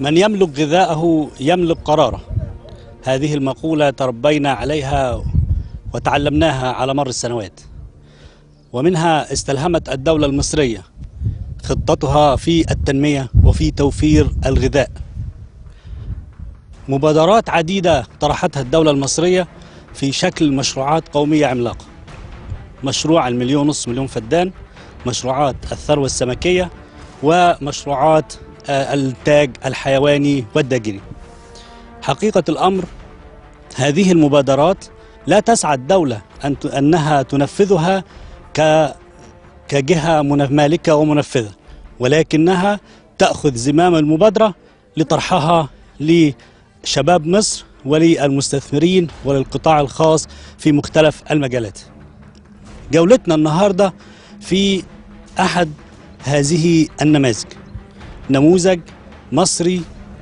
من يملك غذاءه يملك قراره هذه المقولة تربينا عليها وتعلمناها على مر السنوات ومنها استلهمت الدولة المصرية خطتها في التنمية وفي توفير الغذاء مبادرات عديدة طرحتها الدولة المصرية في شكل مشروعات قومية عملاقة مشروع المليون نصف مليون فدان مشروعات الثروة السمكية ومشروعات آه، التاج الحيواني والداجني حقيقة الأمر هذه المبادرات لا تسعى الدولة أن ت- أنها تنفذها ك كجهة منف- مالكة ومنفذة ولكنها تأخذ زمام المبادرة لطرحها لشباب مصر وللمستثمرين وللقطاع الخاص في مختلف المجالات جولتنا النهاردة في أحد هذه النماذج نموذج مصري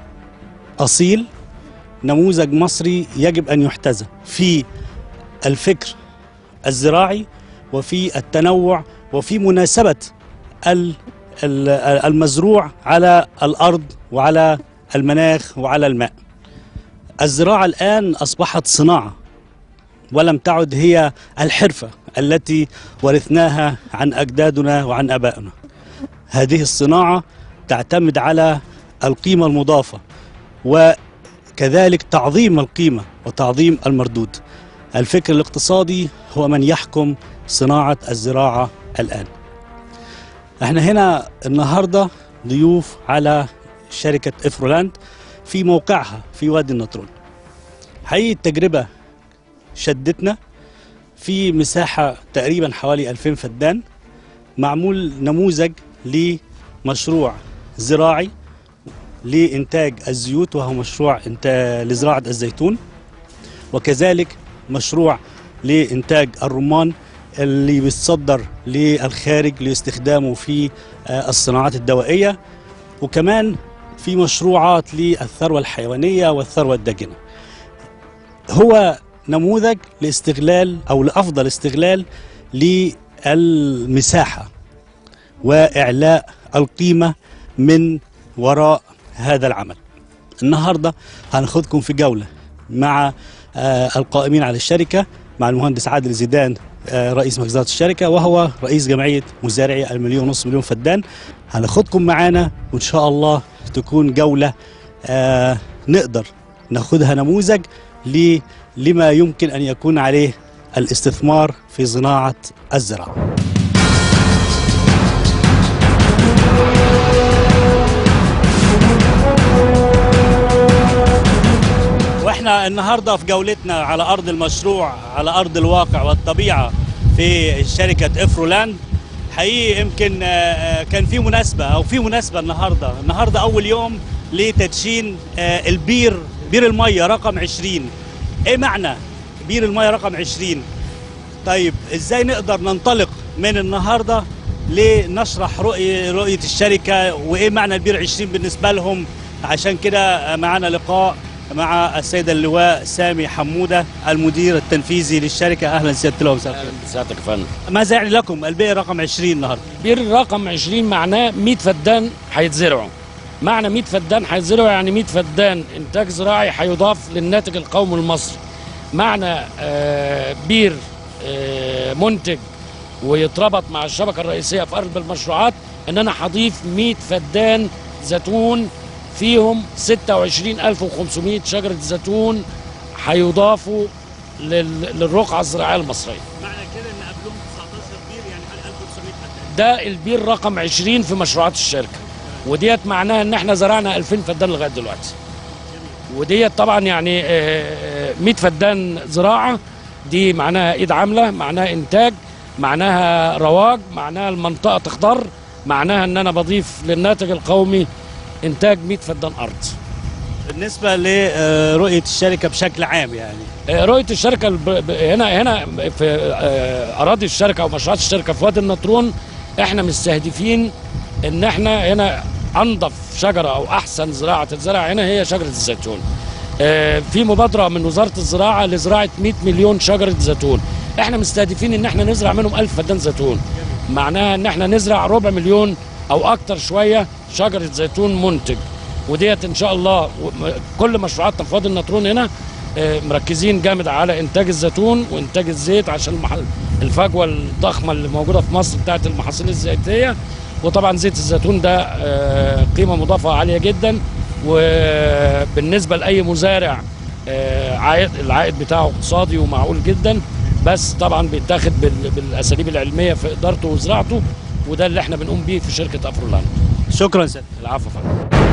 أصيل نموذج مصري يجب أن يحتذى في الفكر الزراعي وفي التنوع وفي مناسبة ال- ال- المزروع على الأرض وعلى المناخ وعلى الماء الزراعة الآن أصبحت صناعة ولم تعد هي الحرفة التي ورثناها عن أجدادنا وعن أبائنا هذه الصناعة تعتمد على القيمة المضافة وكذلك تعظيم القيمة وتعظيم المردود الفكر الاقتصادي هو من يحكم صناعة الزراعة الآن احنا هنا النهاردة ضيوف على شركة افرولاند في موقعها في وادي النطرون حقيقة التجربة شدتنا في مساحة تقريبا حوالي 2000 فدان معمول نموذج لمشروع زراعي لإنتاج الزيوت وهو مشروع إنتاج لزراعة الزيتون وكذلك مشروع لإنتاج الرمان اللي بيتصدر للخارج لاستخدامه في آه، الصناعات الدوائية وكمان في مشروعات للثروة الحيوانية والثروة الداجنة هو نموذج لاستغلال أو لأفضل استغلال للمساحة وإعلاء القيمة من وراء هذا العمل النهاردة هناخدكم في جولة مع آه، القائمين على الشركة مع المهندس عادل زيدان آه، رئيس مجزرة الشركة وهو رئيس جمعية مزارعي المليون ونصف مليون فدان هناخدكم معانا وإن شاء الله تكون جولة آه، نقدر ناخدها نموذج ل- لما يمكن أن يكون عليه الاستثمار في صناعة الزراعة واحنا النهارده في جولتنا على ارض المشروع على ارض الواقع والطبيعه في شركه افرولاند حقيقي يمكن آه، آه، كان في مناسبه او في مناسبه النهارده النهارده اول يوم لتدشين آه، البير بير الميه رقم 20 ايه معنى بير الميه رقم 20 طيب ازاي نقدر ننطلق من النهارده لنشرح رؤية رؤية الشركة وايه معنى البير 20 بالنسبة لهم عشان كده معنا لقاء مع السيد اللواء سامي حمودة المدير التنفيذي للشركة اهلا سيادة اللواء مساء الخير. سيادتك يا فندم ماذا يعني لكم البير رقم 20 النهارده بير رقم 20 معناه 100 فدان هيتزرعوا معنى 100 فدان هيتزرعوا يعني 100 فدان انتاج زراعي هيضاف للناتج القومي المصري معنى آه، بير آه، منتج ويتربط مع الشبكه الرئيسيه في ارض المشروعات ان انا هضيف 100 فدان زيتون فيهم 26500 شجره زيتون هيضافوا لل- للرقعه الزراعيه المصريه معنى كده ان قبلهم 19 بير يعني حوالي 1900 فدان ده البير رقم 20 في مشروعات الشركه وديت معناها ان احنا زرعنا 2000 فدان لغايه دلوقتي وديت طبعا يعني آه، آه، 100 فدان زراعه دي معناها ايد عامله معناها انتاج معناها رواج معناها المنطقه تخضر معناها ان انا بضيف للناتج القومي انتاج 100 فدان ارض بالنسبة لرؤية الشركة بشكل عام يعني آه، رؤيه الشركه الب- ب- هنا هنا في آه، اراضي الشركه او مشروعات الشركه في وادي النطرون احنا مستهدفين ان احنا هنا انظف شجره او احسن زراعه تتزرع هنا هي شجره الزيتون آه، في مبادره من وزاره الزراعه لزراعه 100 مليون شجره زيتون احنا مستهدفين ان احنا نزرع منهم 1000 فدان زيتون معناها ان احنا نزرع ربع مليون او اكتر شويه شجره زيتون منتج وديت ان شاء الله و- م- كل مشروعاتنا في وادي النطرون هنا آه، مركزين جامد على انتاج الزيتون وانتاج الزيت عشان المحل الفجوه الضخمه اللي موجوده في مصر بتاعت المحاصيل الزيتيه وطبعا زيت الزيتون ده آه، قيمه مضافه عاليه جدا وبالنسبه لاي مزارع آه، عائد العائد بتاعه اقتصادي ومعقول جدا بس طبعا بيتاخد بال- بالاساليب العلميه في ادارته وزراعته وده اللي احنا بنقوم بيه في شركه افرولاند شكرا سيد العفو يا فندم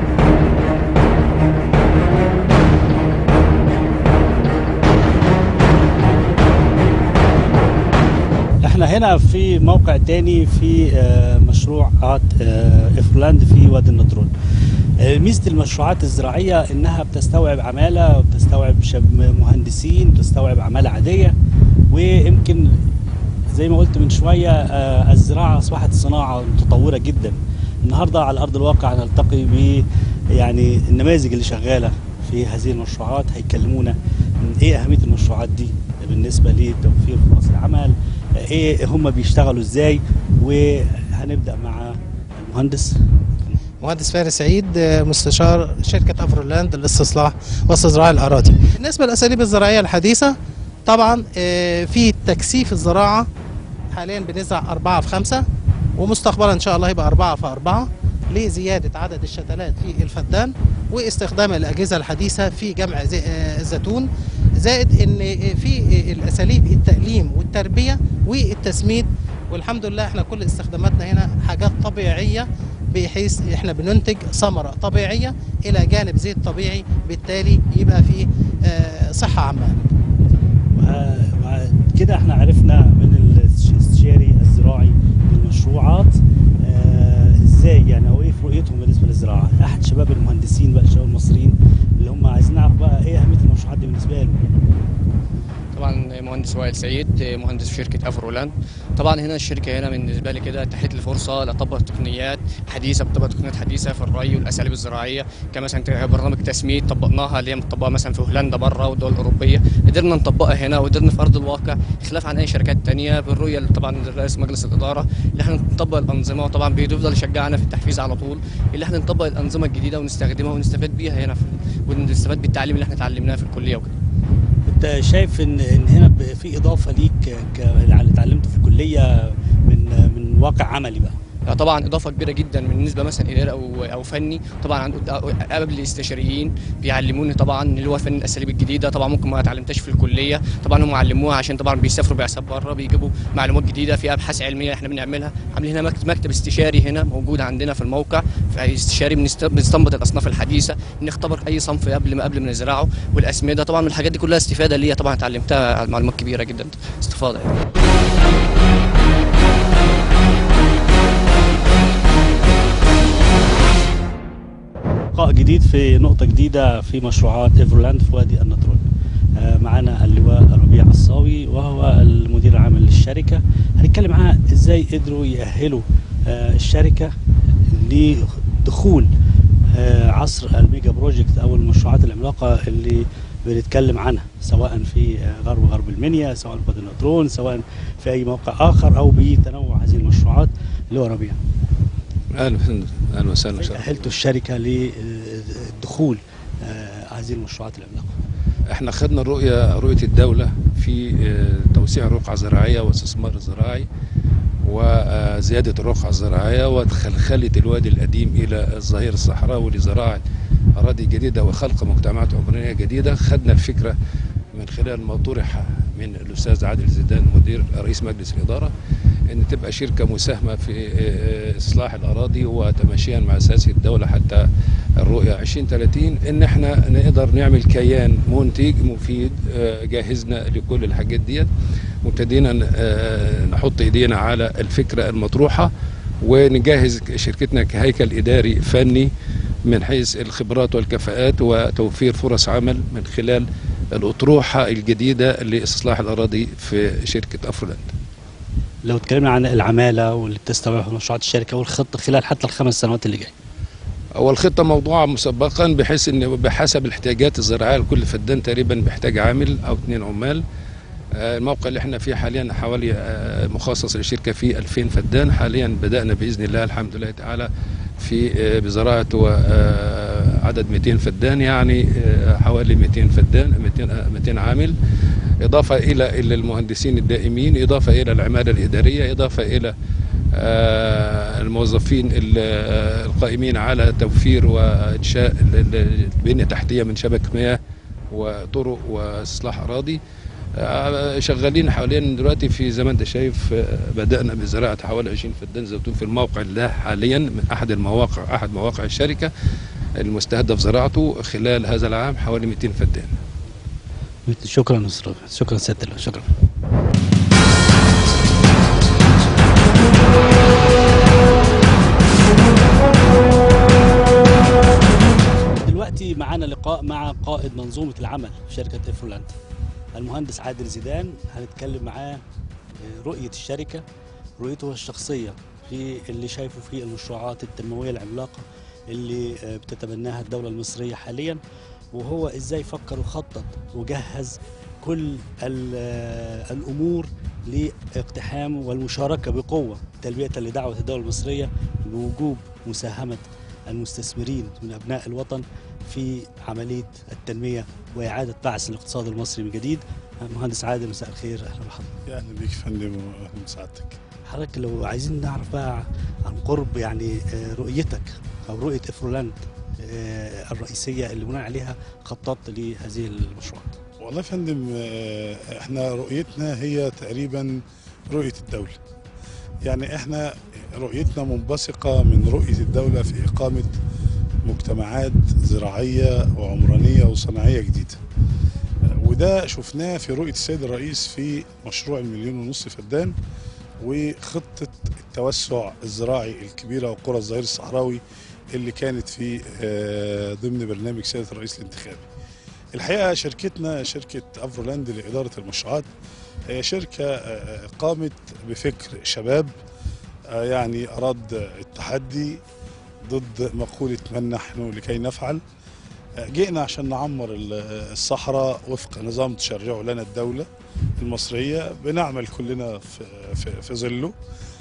احنا هنا في موقع تاني في آه، مشروعات آه، افرولاند في وادي النطرون آه، ميزه المشروعات الزراعيه انها بتستوعب عماله وبتستوعب شب- مهندسين بتستوعب عماله عاديه ويمكن زي ما قلت من شويه آه، الزراعه اصبحت صناعه متطوره جدا النهارده على ارض الواقع نلتقي ب يعني النماذج اللي شغاله في هذه المشروعات هيكلمونا من ايه اهميه المشروعات دي بالنسبه لتوفير فرص العمل آه، ايه هم بيشتغلوا ازاي وهنبدا مع المهندس مهندس فارس سعيد آه، مستشار شركة أفرولاند للاستصلاح واستصدراع الأراضي بالنسبة للأساليب الزراعية الحديثة طبعا آه، في تكثيف الزراعة حاليا بنزرع أربعة في خمسة ومستقبلا إن شاء الله يبقى أربعة في أربعة لزيادة عدد الشتلات في الفدان واستخدام الأجهزة الحديثة في جمع زي- آه، الزيتون زائد ان آه، في آه، الاساليب التأليم والتربية والتسميد والحمد لله احنا كل استخداماتنا هنا حاجات طبيعية بحيث احنا بننتج ثمرة طبيعية الى جانب زيت طبيعي بالتالي يبقى فيه آه، صحة عامة وه- وكده احنا عرفنا من الاستشاري الزراعي للمشروعات آه، ازاي يعني او ايه في رؤيتهم بالنسبه للزراعه احد شباب المهندسين بقى الشباب المصريين اللي هم عايزين نعرف بقى ايه اهميه المشروعات دي بالنسبه لهم طبعا مهندس وائل سعيد مهندس في شركه افرولاند طبعا هنا الشركه هنا بالنسبه لي كده اتاحت لي فرصه لاطبق تقنيات حديثه بطبق تقنيات حديثه في الري والاساليب الزراعيه كمثلا برنامج تسميد طبقناها اللي هي مطبقه مثلا في هولندا بره والدول الاوروبيه قدرنا نطبقها هنا وقدرنا في ارض الواقع خلاف عن اي شركات تانية بالرؤيه اللي طبعا رئيس مجلس الاداره اللي احنا نطبق الانظمه وطبعا بيفضل يشجعنا في التحفيز على طول اللي احنا نطبق الانظمه الجديده ونستخدمها ونستفاد بيها هنا في ونستفاد بالتعليم اللي احنا اتعلمناه في الكليه وكده انت شايف ان ان هنا ب- في اضافه ليك ك- اللي اتعلمته في الكليه من من واقع عملي بقى طبعا اضافه كبيره جدا بالنسبه مثلا اداري او او فني طبعا عند قبل الاستشاريين بيعلموني طبعا اللي هو فن الاساليب الجديده طبعا ممكن ما اتعلمتهاش في الكليه طبعا هم علموها عشان طبعا بيسافروا بعثات بره بيجيبوا معلومات جديده في ابحاث علميه احنا بنعملها عاملين هنا مكتب, مكتب استشاري هنا موجود عندنا في الموقع في استشاري بنست- بنستنبط الاصناف الحديثه نختبر اي صنف قبل ما قبل ما نزرعه والاسمده طبعا من الحاجات دي كلها استفاده ليا طبعا اتعلمتها معلومات كبيره جدا استفاده يعني. لقاء جديد في نقطة جديدة في مشروعات ايفرلاند في وادي النطرون آه، معانا اللواء ربيع الصاوي وهو المدير العام للشركة هنتكلم معاه ازاي قدروا يأهلوا آه، الشركة لدخول آه، عصر الميجا بروجكت او المشروعات العملاقة اللي بنتكلم عنها سواء في آه، غرب غرب المنيا سواء في وادي النطرون سواء في اي موقع اخر او بتنوع هذه المشروعات اللواء ربيع اهلا وسهلا اهلا وسهلا ازاي وسهلا. أهلتوا الشركة للدخول آه، هذه المشروعات العملاقة احنا خدنا الرؤيه رؤيه الدوله في آه، توسيع الرقعه الزراعيه والاستثمار الزراعي وزياده الرقعه الزراعيه وخلخله الوادي القديم الى الظهير الصحراوي لزراعه اراضي جديده وخلق مجتمعات عمرانيه جديده خدنا الفكره من خلال ما طرح من الاستاذ عادل زيدان مدير رئيس مجلس الاداره ان تبقى شركه مساهمه في آه، اصلاح الاراضي وتماشيا مع سياسه الدوله حتى الرؤيه 2030 ان احنا نقدر نعمل كيان منتج مفيد آه، جهزنا لكل الحاجات ديت وابتدينا آه، نحط ايدينا على الفكره المطروحه ونجهز شركتنا كهيكل اداري فني من حيث الخبرات والكفاءات وتوفير فرص عمل من خلال الاطروحه الجديده لاستصلاح الاراضي في شركه افرولاند. لو اتكلمنا عن العمالة واللي بتستوعبها مشروعات الشركة والخطة خلال حتى الخمس سنوات اللي جاية هو الخطة موضوعة مسبقا بحيث ان بحسب الاحتياجات الزراعية لكل فدان تقريبا بيحتاج عامل او اثنين عمال آه، الموقع اللي احنا فيه حاليا حوالي آه، مخصص للشركة فيه 2000 فدان حاليا بدأنا بإذن الله الحمد لله تعالى في آه، بزراعة عدد 200 فدان يعني آه، حوالي 200 فدان 200 آه، 200 عامل إضافة إلى إلى المهندسين الدائمين إضافة إلى العمالة الإدارية إضافة إلى آه، الموظفين ال- آه، القائمين على توفير وإنشاء ال- ال- البنية التحتية من شبك مياه وطرق وإصلاح أراضي آه، شغالين حاليا دلوقتي في زي ما انت شايف آه، بدأنا بزراعة حوالي 20 فدان زيتون في الموقع ده حاليا من أحد المواقع أحد مواقع الشركة المستهدف زراعته خلال هذا العام حوالي 200 فدان شكرا أستاذ شكرا سيادة اللواء شكرا دلوقتي معانا لقاء مع قائد منظومة العمل في شركة افرولاند المهندس عادل زيدان هنتكلم معاه آه، رؤية الشركة رؤيته الشخصية في اللي شايفه في المشروعات التنموية العملاقة اللي آه، بتتبناها الدولة المصرية حاليا وهو ازاي فكر وخطط وجهز كل ال- آه، الامور لاقتحام والمشاركه بقوه تلبيه لدعوه الدوله المصريه بوجوب مساهمه المستثمرين من ابناء الوطن في عمليه التنميه واعاده بعث الاقتصاد المصري من جديد مهندس عادل مساء الخير اهلا بحضرتك اهلا بيك يا فندم واهلا بسعادتك حضرتك لو عايزين نعرف بقى عن قرب يعني آه، رؤيتك او رؤيه افرولاند آه، الرئيسيه اللي بناء عليها خططت لهذه المشروعات والله يا فندم آه، احنا رؤيتنا هي تقريبا رؤية الدولة يعني احنا رؤيتنا منبثقة من رؤية الدولة في إقامة مجتمعات زراعية وعمرانية وصناعية جديدة وده شفناه في رؤية السيد الرئيس في مشروع المليون ونص فدان وخطة التوسع الزراعي الكبيرة وقرى الظهير الصحراوي اللي كانت في آه، ضمن برنامج سيادة الرئيس الانتخابي الحقيقة شركتنا شركة أفرولاند لإدارة المشروعات هي شركة آه، قامت بفكر شباب آه، يعني أراد التحدي ضد مقولة من نحن لكي نفعل آه، جئنا عشان نعمر ال- الصحراء وفق نظام تشرعه لنا الدولة المصرية بنعمل كلنا في, في, في ظله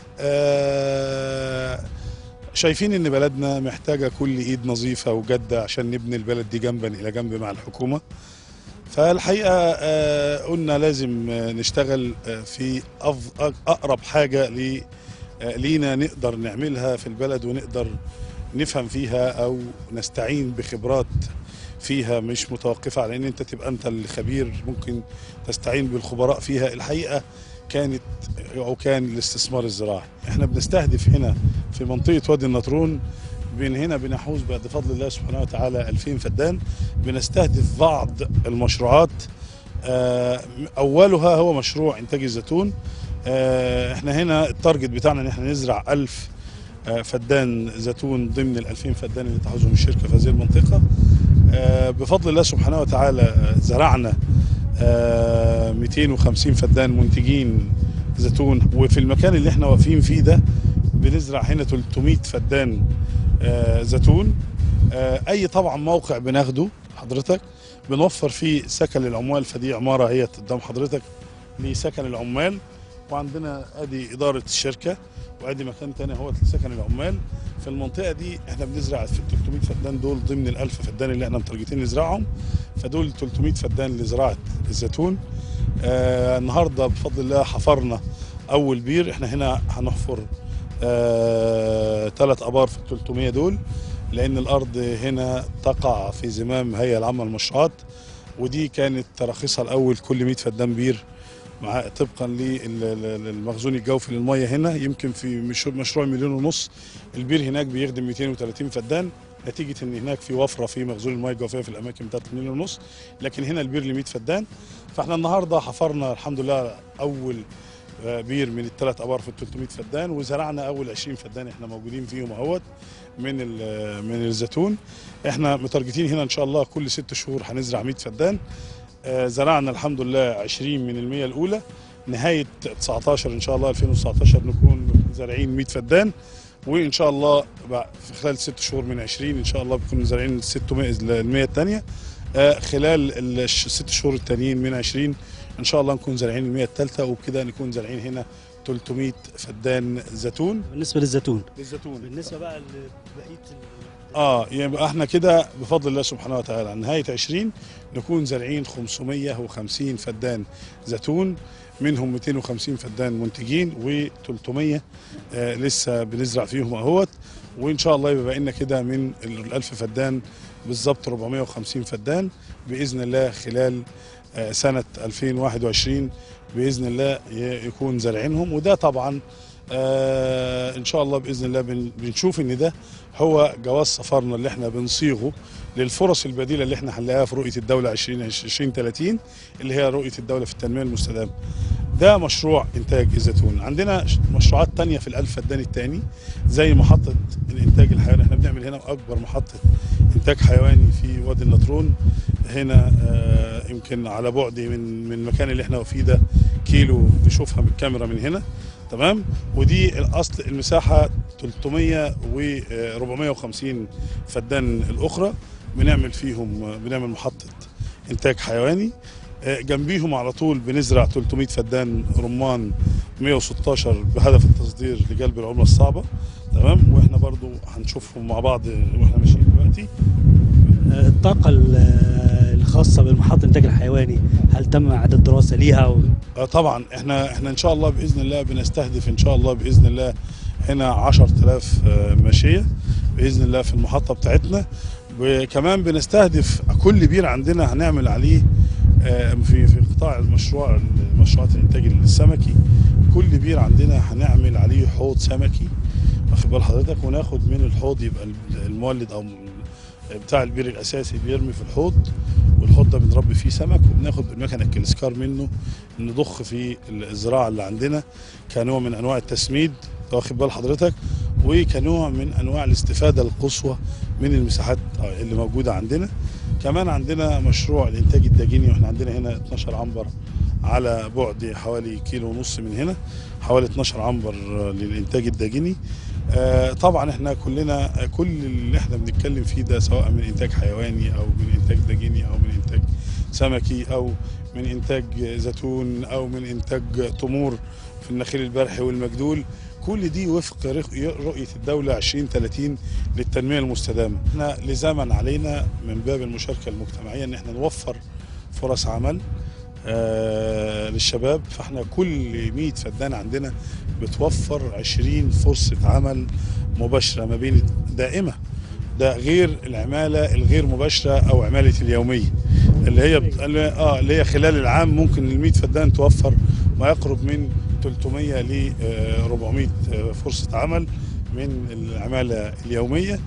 آه، شايفين ان بلدنا محتاجة كل ايد نظيفة وجادة عشان نبني البلد دي جنبا الى جنب مع الحكومة فالحقيقة آه، قلنا لازم آه، نشتغل آه، في أف- أق- اقرب حاجة ل- آه، لينا نقدر نعملها في البلد ونقدر نفهم فيها او نستعين بخبرات فيها مش متوقفة على ان انت تبقى انت الخبير ممكن تستعين بالخبراء فيها الحقيقة كانت او كان الاستثمار الزراعي احنا بنستهدف هنا في منطقة وادي النطرون من هنا بنحوز بعد فضل الله سبحانه وتعالى 2000 فدان بنستهدف بعض المشروعات آه، اولها هو مشروع انتاج الزيتون آه، احنا هنا التارجت بتاعنا ان احنا نزرع 1000 آه، فدان زيتون ضمن ال 2000 فدان اللي تحوزهم الشركه في هذه المنطقه آه، بفضل الله سبحانه وتعالى آه، زرعنا آه، 250 فدان منتجين زيتون وفي المكان اللي احنا واقفين فيه ده بنزرع هنا 300 فدان آه، زيتون آه، اي طبعا موقع بناخده حضرتك بنوفر فيه سكن للعمال فدي عماره هي قدام حضرتك لسكن العمال وعندنا ادي اداره الشركه وادي مكان تاني هو لسكن العمال في المنطقه دي احنا بنزرع في ال 300 فدان دول ضمن ال 1000 فدان اللي احنا مترجتين نزرعهم فدول 300 فدان لزراعه الزيتون آه النهارده بفضل الله حفرنا اول بير احنا هنا هنحفر آه ثلاث ابار في ال 300 دول لان الارض هنا تقع في زمام هيئه العامه للمشروعات ودي كانت تراخيصها الاول كل 100 فدان بير مع طبقا للمخزون الجوفي للميه هنا يمكن في مش- مشروع مليون ونص البير هناك بيخدم 230 فدان نتيجه ان هناك في وفره في مخزون الميه الجوفيه في الاماكن بتاعت المليون ونص لكن هنا البير ل 100 فدان فاحنا النهارده حفرنا الحمد لله اول آه، بير من الثلاث ابار في ال 300 فدان وزرعنا اول 20 فدان احنا موجودين فيهم اهوت من ال- من الزيتون احنا متارجتين هنا ان شاء الله كل ست شهور هنزرع 100 فدان آه، زرعنا الحمد لله 20 من المية الأولى نهاية 19 إن شاء الله 2019 نكون زارعين 100 فدان وإن شاء الله بع- في خلال ست شهور من 20 إن شاء الله بنكون زارعين 600 المية الثانية خلال الست شهور التانيين من 20 إن شاء الله نكون زارعين المية الثالثة وبكده نكون زارعين هنا 300 فدان زيتون بالنسبه للزيتون للزيتون بالنسبه بقى لبقيه ال- اه يبقى احنا كده بفضل الله سبحانه وتعالى عن نهايه 20 نكون زارعين 550 فدان زيتون منهم 250 فدان منتجين و300 آه لسه بنزرع فيهم اهوت وان شاء الله يبقى لنا كده من ال 1000 فدان بالظبط 450 فدان باذن الله خلال آه سنه 2021 باذن الله ي- يكون زارعينهم وده طبعا آه ان شاء الله باذن الله بن- بنشوف ان ده هو جواز سفرنا اللي احنا بنصيغه للفرص البديله اللي احنا هنلاقيها في رؤيه الدوله 2030 اللي هي رؤيه الدوله في التنميه المستدامه. ده مشروع انتاج الزيتون، عندنا ش- مشروعات تانية في الالف فدان الثاني زي محطه الانتاج الحيواني، احنا بنعمل هنا اكبر محطه انتاج حيواني في وادي النطرون هنا آه يمكن على بعد من من المكان اللي احنا فيه ده كيلو نشوفها من الكاميرا من هنا تمام ودي الاصل المساحه 300 و آه، 450 فدان الاخرى بنعمل فيهم آه، بنعمل محطه انتاج حيواني آه، جنبيهم على طول بنزرع 300 فدان رمان 116 بهدف التصدير لجلب العمله الصعبه تمام واحنا برضو هنشوفهم مع بعض واحنا ماشيين دلوقتي آه، الطاقه ال- الخاصه بالمحطه الانتاج الحيواني هل تم اعداد دراسه ليها و... آه طبعا احنا احنا ان شاء الله باذن الله بنستهدف ان شاء الله باذن الله هنا 10000 آه، ماشيه باذن الله في المحطه بتاعتنا وكمان بنستهدف كل بير عندنا هنعمل عليه آه، في في قطاع المشروع مشروعات الانتاج السمكي كل بير عندنا هنعمل عليه حوض سمكي واخد بال حضرتك وناخد من الحوض يبقى المولد او بتاع البير الاساسي بيرمي في الحوض والحوض ده بنربي فيه سمك وبناخد بالمكنه الكلسكار منه نضخ في الزراعه اللي عندنا كنوع من انواع التسميد واخد بال حضرتك وكنوع من انواع الاستفاده القصوى من المساحات اللي موجوده عندنا كمان عندنا مشروع الانتاج الداجيني واحنا عندنا هنا 12 عنبر على بعد حوالي كيلو ونص من هنا حوالي 12 عنبر للانتاج الداجيني آه، طبعا احنا كلنا كل اللي احنا بنتكلم فيه ده سواء من انتاج حيواني او من انتاج داجيني او من انتاج سمكي او من انتاج زيتون او من انتاج تمور في النخيل البرحي والمجدول كل دي وفق رق- رؤية الدولة 2030 للتنمية المستدامة احنا لزاما علينا من باب المشاركة المجتمعية ان احنا نوفر فرص عمل آه للشباب فاحنا كل 100 فدان عندنا بتوفر 20 فرصة عمل مباشرة ما بين دائمة ده غير العمالة الغير مباشرة أو عمالة اليومية اللي هي بت... اللي- اه اللي هي خلال العام ممكن ال 100 فدان توفر ما يقرب من 300 ل آه، 400 آه، فرصة عمل من العمالة اليومية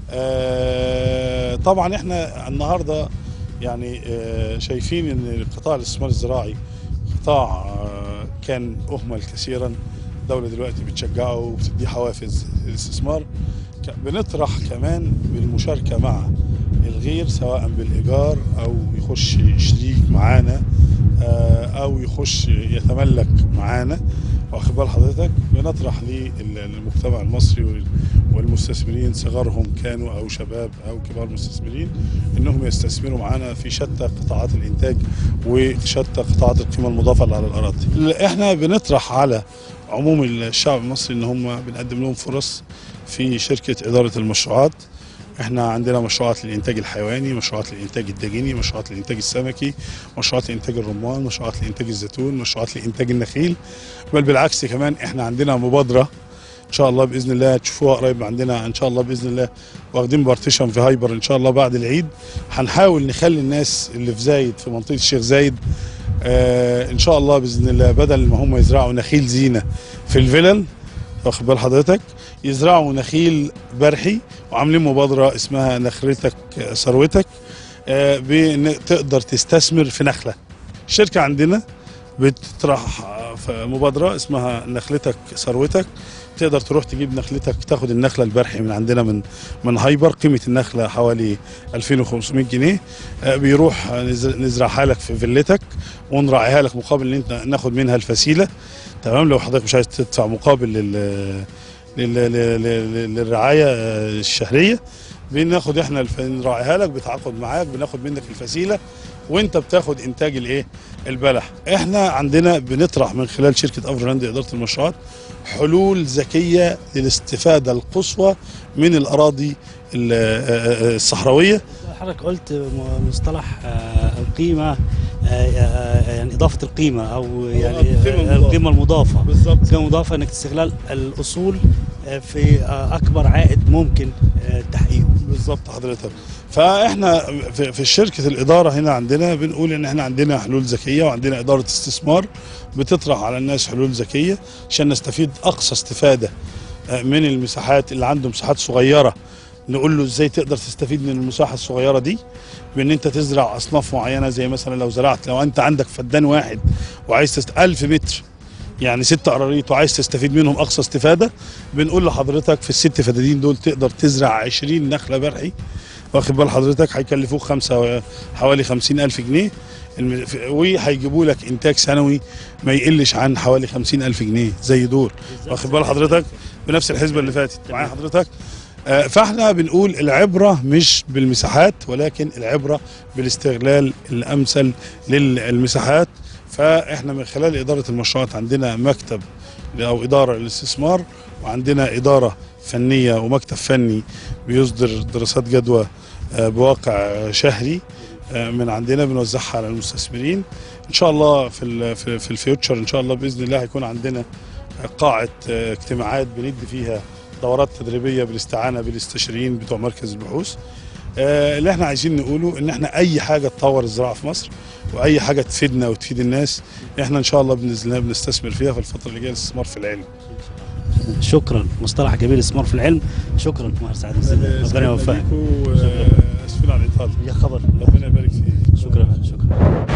آه، طبعا احنا النهارده يعني آه، شايفين ان قطاع الاستثمار الزراعي قطاع آه، كان اهمل كثيرا الدوله دلوقتي بتشجعه وبتديه حوافز للاستثمار ك- بنطرح كمان بالمشاركه مع الغير سواء بالايجار او يخش شريك معانا آه، او يخش يتملك معانا واخد بال حضرتك بنطرح للمجتمع المصري وال- والمستثمرين صغارهم كانوا او شباب او كبار مستثمرين انهم يستثمروا معانا في شتى قطاعات الانتاج وشتى قطاعات القيمه المضافه اللي على الاراضي. احنا بنطرح على عموم الشعب المصري ان هم بنقدم لهم فرص في شركه اداره المشروعات. احنا عندنا مشروعات للانتاج الحيواني، مشروعات للانتاج الداجيني، مشروعات للانتاج السمكي، مشروعات لانتاج الرمان، مشروعات لانتاج الزيتون، مشروعات لانتاج النخيل. بل بالعكس كمان احنا عندنا مبادره ان شاء الله باذن الله تشوفوها قريب عندنا ان شاء الله باذن الله واخدين بارتيشن في هايبر ان شاء الله بعد العيد هنحاول نخلي الناس اللي في زايد في منطقه الشيخ زايد آه ان شاء الله باذن الله بدل ما هم يزرعوا نخيل زينه في الفلل واخد بال حضرتك يزرعوا نخيل برحي وعاملين مبادره اسمها نخلتك آه، ثروتك آه بإن تقدر تستثمر في نخله الشركه عندنا بتطرح آه، في مبادره اسمها نخلتك ثروتك تقدر تروح تجيب نخلتك تاخد النخله البرحي من عندنا من من هايبر قيمه النخله حوالي 2500 جنيه آه، بيروح نز- نزرعها لك في فيلتك ونراعيها لك مقابل ان انت ناخد منها الفسيله تمام لو حضرتك مش عايز تدفع مقابل لل لل- لل- لل- للرعايه آه، الشهريه بناخد احنا الف... نراعيها لك بتعاقد معاك بناخد منك الفسيله وانت بتاخد انتاج الايه البلح احنا عندنا بنطرح من خلال شركه افرلاند اداره المشروعات حلول ذكيه للاستفاده القصوى من الاراضي ال- آه، آه، الصحراويه حضرتك قلت م- مصطلح آه، القيمة آه، آه، يعني إضافة القيمة أو يعني القيمة آه، المضافة. القيمة المضافة بالظبط القيمة المضافة إنك استغلال الأصول آه، في آه، أكبر عائد ممكن آه، تحقيقه بالظبط حضرتك فاحنا في, في شركه الاداره هنا عندنا بنقول ان احنا عندنا حلول ذكيه وعندنا اداره استثمار بتطرح على الناس حلول ذكيه عشان نستفيد اقصى استفاده آه، من المساحات اللي عنده مساحات صغيره نقول له ازاي تقدر تستفيد من المساحه الصغيره دي بان انت تزرع اصناف معينه زي مثلا لو زرعت لو انت عندك فدان واحد وعايز تست 1000 متر يعني ست قراريط وعايز تستفيد منهم اقصى استفاده بنقول لحضرتك في الست فدادين دول تقدر تزرع 20 نخله برحي واخد بال حضرتك هيكلفوك خمسة حوالي خمسين ألف جنيه الم- ف- وهيجيبوا لك إنتاج سنوي ما يقلش عن حوالي خمسين ألف جنيه زي دول واخد بال حضرتك بنفس الحسبة اللي فاتت معايا حضرتك آه، فاحنا بنقول العبرة مش بالمساحات ولكن العبرة بالاستغلال الأمثل للمساحات فاحنا من خلال إدارة المشروعات عندنا مكتب أو إدارة للاستثمار وعندنا إدارة فنية ومكتب فني بيصدر دراسات جدوى آه، بواقع آه، شهري آه، من عندنا بنوزعها على المستثمرين ان شاء الله في ال في, في الفيوتشر ان شاء الله باذن الله هيكون عندنا قاعه آه، اجتماعات بندي فيها دورات تدريبيه بالاستعانه بالاستشاريين بتوع مركز البحوث آه، اللي احنا عايزين نقوله ان احنا اي حاجه تطور الزراعه في مصر واي حاجه تفيدنا وتفيد الناس احنا ان شاء الله باذن الله بنستثمر فيها في الفتره اللي جايه الاستثمار في العلم شكرا مصطلح جميل استثمار في العلم شكرا مهندس سعد الزين. ربنا يوفقك اسفين على الاطاله يا خبر ربنا يبارك فيك شكرا شكرا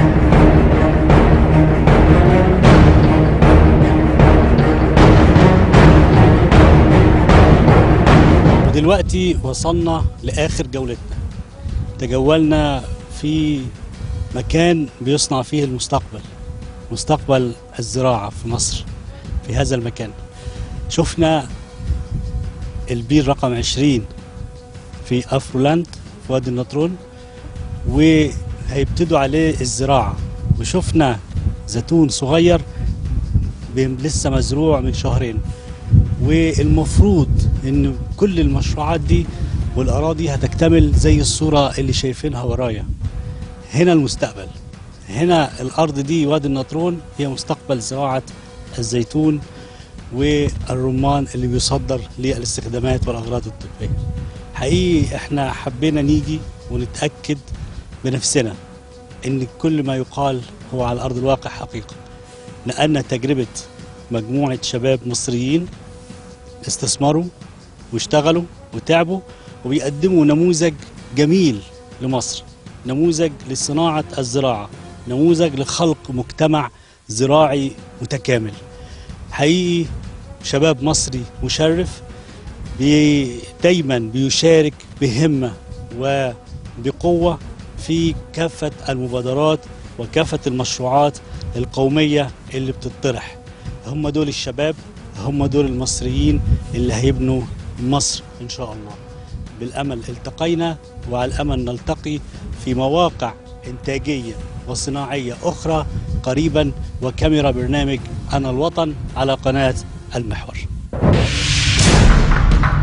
ودلوقتي وصلنا لآخر جولتنا تجولنا في مكان بيصنع فيه المستقبل مستقبل الزراعة في مصر في هذا المكان شفنا البير رقم 20 في أفرولاند في وادي النطرون وهيبتدوا عليه الزراعة وشفنا زيتون صغير بي- لسه مزروع من شهرين والمفروض ان كل المشروعات دي والاراضي هتكتمل زي الصورة اللي شايفينها ورايا هنا المستقبل هنا الارض دي وادي النطرون هي مستقبل زراعة الزيتون والرمان اللي بيصدر للاستخدامات والاغراض الطبية حقيقي احنا حبينا نيجي ونتأكد بنفسنا ان كل ما يقال هو على ارض الواقع حقيقة لان تجربة مجموعة شباب مصريين استثمروا واشتغلوا وتعبوا وبيقدموا نموذج جميل لمصر نموذج لصناعة الزراعة نموذج لخلق مجتمع زراعي متكامل حقيقي شباب مصري مشرف بي دايما بيشارك بهمة وبقوة في كافة المبادرات وكافة المشروعات القومية اللي بتطرح هم دول الشباب هم دول المصريين اللي هيبنوا مصر إن شاء الله بالأمل التقينا وعلى الأمل نلتقي في مواقع إنتاجية وصناعية أخرى قريبا وكاميرا برنامج أنا الوطن على قناة المحور